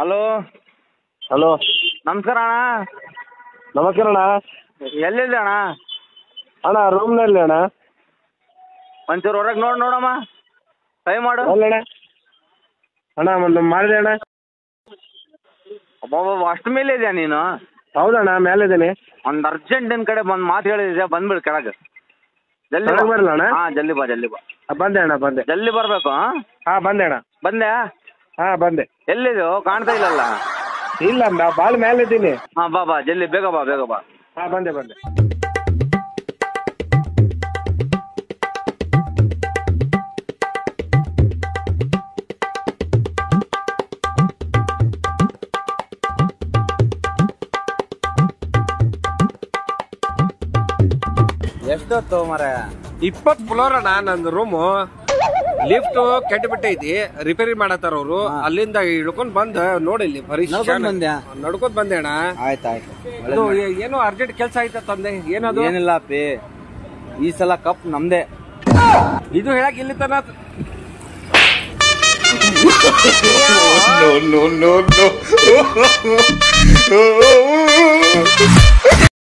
Hello hello ನಮಸ್ಕಾರ ಅಣ್ಣ ನಮಸ್ಕಾರ ಅಣ್ಣ ಎಲ್ಲಿದೆ ಅಣ್ಣ ಅಣ್ಣ ರೂಮ್ನಲ್ಲಿ ಅಣ್ಣ ಒಂಚೂರು ಹೊರಗೆ ನೋಡಿ ನೋಡಮ್ಮ ಟ್ರೈ ಮಾಡು ಅಲ್ಲಣ್ಣ ಅಣ್ಣ ಒಂದು ಮಾಡಿದೆ ಅಣ್ಣ ಒಬ್ಬೊಬ್ಬ ಅಷ್ಟು ಮೇಲೆ ಇದೆಯಾ ನೀನು ಹೌದಣ್ಣ ಮೇಲಿದ್ದೀನಿ ಒಂದು ಅರ್ಜೆಂಟ್ ನಿನ್ನ ಕಡೆ ಬಂದು ಮಾತು ಹೇಳಿದ್ಯಾ ಬಂದ್ಬಿಡು ಕೆಳಗೆ ಜಲ್ದಿ ಕೆಳಗೆ ಬರಲ್ಲ ಅಣ್ಣ? ಹಾಂ ಜಲ್ದಿ ಬಾ ಜಲ್ದಿ ಬಾ ಆ, ಬಂದೆ ಅಣ್ಣ ಬಂದೆ ಜಲ್ದಿ ಬರಬೇಕು ಹಾಂ ಹಾಂ ಬಂದೆ ಅಣ್ಣ ಬಂದೆ ಹಾಂ ಬಂದೆ ಎಲ್ಲಿದು ಕಾಣ್ತಾ ಇಲ್ಲಲ್ಲ ಇಲ್ಲ ನಾ ಬಾಲ್ ಮೇಲಿದ್ದೀನಿ ಹಾಂ ಬಾ ಬಾ ಜಲ್ದಿ ಬೇಗ ಬಾ ಬೇಗ ಬಾ ಹಾಂ ಬಂದೆ ಬಂದೆ ಎಷ್ಟೊತ್ತು ಮರ ಇಪ್ಪತ್ ಫ್ಲೋರ್ ಅಣ್ಣ ನಂದು ರೂಮು ಲಿಫ್ಟ್ ಕೆಟ್ಟ ಬಿಟ್ಟೈತಿ ರಿಪೇರಿ ಮಾಡತ್ತಾರ ಅವ್ರು ಅಲ್ಲಿಂದ ಇಳ್ಕೊಂಡ್ ಬಂದ್ ನೋಡಿ ಇಲ್ಲಿ ಪರೀಕ್ಷೆ ನಡ್ಕೊಂಡ್ ಬಂದ್ಯಾ? ನಡ್ಕೊಂಡ್ ಬಂದೆ ಅಣ್ಣ ಆಯ್ತು ಆಯ್ತು ಇದು ಏ- ಏನೋ ಅರ್ಜೆಂಟ್ ಕೆಲಸ ಆಯ್ತ ತಂದೆ ಏನದು ಏನಿಲ್ಲ ಪಿ ಈ ಸಲ ಕಪ್ ನಮ್ದೇ ಇದು ಹೇಳಕ್ ಇಲ್ಲಿ ತನ no, no, no, no.